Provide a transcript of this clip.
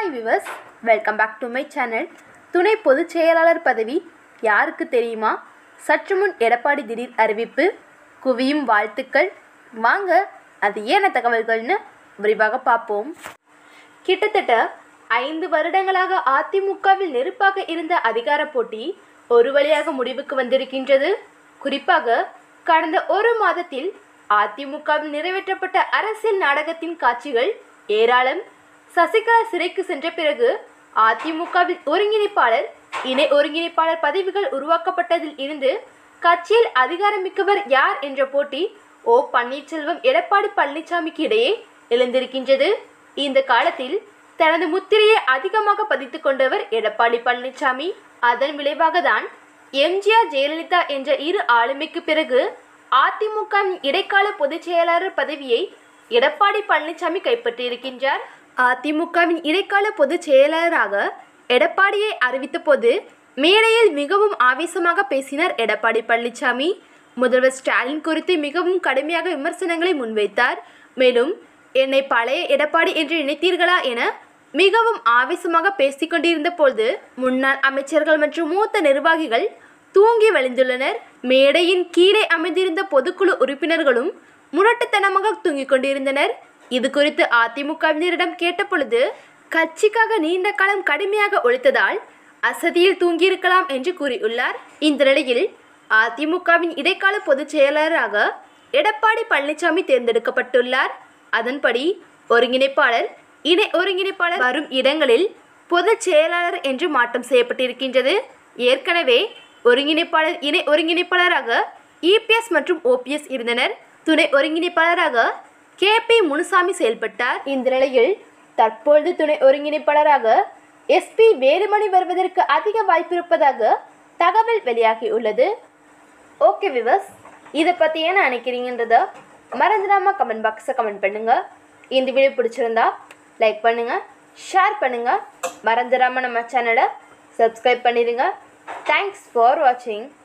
hi viewers welcome back to my channel துணை பொதுச் செயலாளர் பதவி யாருக்கு தெரியுமா சற்று முன் எடப்பாடி திடீர் அறிவிப்பு குவியும் வாழ்த்துக்கள் வாங்க அது ஏன தகவல்கள்னு விரிவாக பார்ப்போம் கிட்டத்தட்ட ஐந்து வருடங்களாக அதிமுகவில் நெருப்பாக இருந்த அதிகார போட்டி ஒரு வழியாக முடிவுக்கு வந்திருக்கின்றது குறிப்பாக கடந்த ஒரு மாதத்தில் அதிமுகவில் நிறைவேற்றப்பட்ட அரசியல் நாடகத்தின் காட்சிகள் ஏராளம் சசிகலா சிறைக்கு சென்ற பிறகு அதிமுகவில் ஒருங்கிணைப்பாளர் இணை ஒருங்கிணைப்பாளர் பதவிகள் உருவாக்கப்பட்டதில் இருந்து கட்சியில் அதிகாரமிக்கவர் யார் என்ற போட்டி ஓ பன்னீர்செல்வம் எடப்பாடி பழனிசாமிக்கு இடையே எழுந்திருக்கின்றது இந்த காலத்தில் தனது முத்திரையை அதிகமாக பதித்துக் கொண்டவர் எடப்பாடி பழனிசாமி அதன் விளைவாக தான் எம்ஜிஆர் ஜெயலலிதா என்ற இரு ஆளுமைக்கு பிறகு அதிமுகவின் இடைக்கால பொதுச் செயலாளர் பதவியை எடப்பாடி பழனிசாமி கைப்பற்றியிருக்கின்றார் அதிமுகவின் இடைக்கால பொதுச் செயலாளராக எடப்பாடியை அறிவித்த போது மேடையில் மிகவும் ஆவேசமாக பேசினார் எடப்பாடி பழனிசாமி முதல்வர் ஸ்டாலின் குறித்து மிகவும் கடுமையாக விமர்சனங்களை முன்வைத்தார் மேலும் என்னை பழைய எடப்பாடி என்று நினைத்தீர்களா என மிகவும் ஆவேசமாக பேசிக் கொண்டிருந்த போது முன்னாள் அமைச்சர்கள் மற்றும் மூத்த நிர்வாகிகள் தூங்கி வழிந்துள்ளனர் மேடையின் கீழே அமைந்திருந்த பொதுக்குழு உறுப்பினர்களும் முரட்டுத்தனமாக தூங்கிக் கொண்டிருந்தனர் இது குறித்து அதிமுகவினரிடம் கேட்டபொழுது கட்சிக்காக நீண்ட காலம் கடுமையாக உழைத்ததால் அசதியில் தூங்கியிருக்கலாம் என்று கூறியுள்ளார் இந்த நிலையில் அதிமுகவின் இடைக்கால பொதுச் செயலாளராக எடப்பாடி பழனிசாமி தேர்ந்தெடுக்கப்பட்டுள்ளார் அதன்படி ஒருங்கிணைப்பாளர் இணை ஒருங்கிணைப்பாளர் வரும் இடங்களில் பொதுச் செயலாளர் என்று மாற்றம் செய்யப்பட்டிருக்கின்றது ஏற்கனவே ஒருங்கிணைப்பாளர் இணை ஒருங்கிணைப்பாளராக இபிஎஸ் மற்றும் ஓபிஎஸ் இருந்தனர் துணை ஒருங்கிணைப்பாளராக கே பி முனுசாமி செயல்பட்டார் இந்த நிலையில் தற்பொழுது துணை ஒருங்கிணைப்பாளராக எஸ்பி வேலுமணி வருவதற்கு அதிக வாய்ப்பு இருப்பதாக தகவல் வெளியாகியுள்ளது ஓகே விவஸ் இதை பற்றி என்ன நினைக்கிறீங்கன்றத மறந்துடாமல் கமெண்ட் பாக்ஸை கமெண்ட் பண்ணுங்கள் இந்த வீடியோ பிடிச்சிருந்தா லைக் பண்ணுங்கள் ஷேர் பண்ணுங்கள் மறந்துடாமல் நம்ம சேனலை சப்ஸ்கிரைப் பண்ணிடுங்க தேங்க்ஸ் ஃபார் வாட்சிங்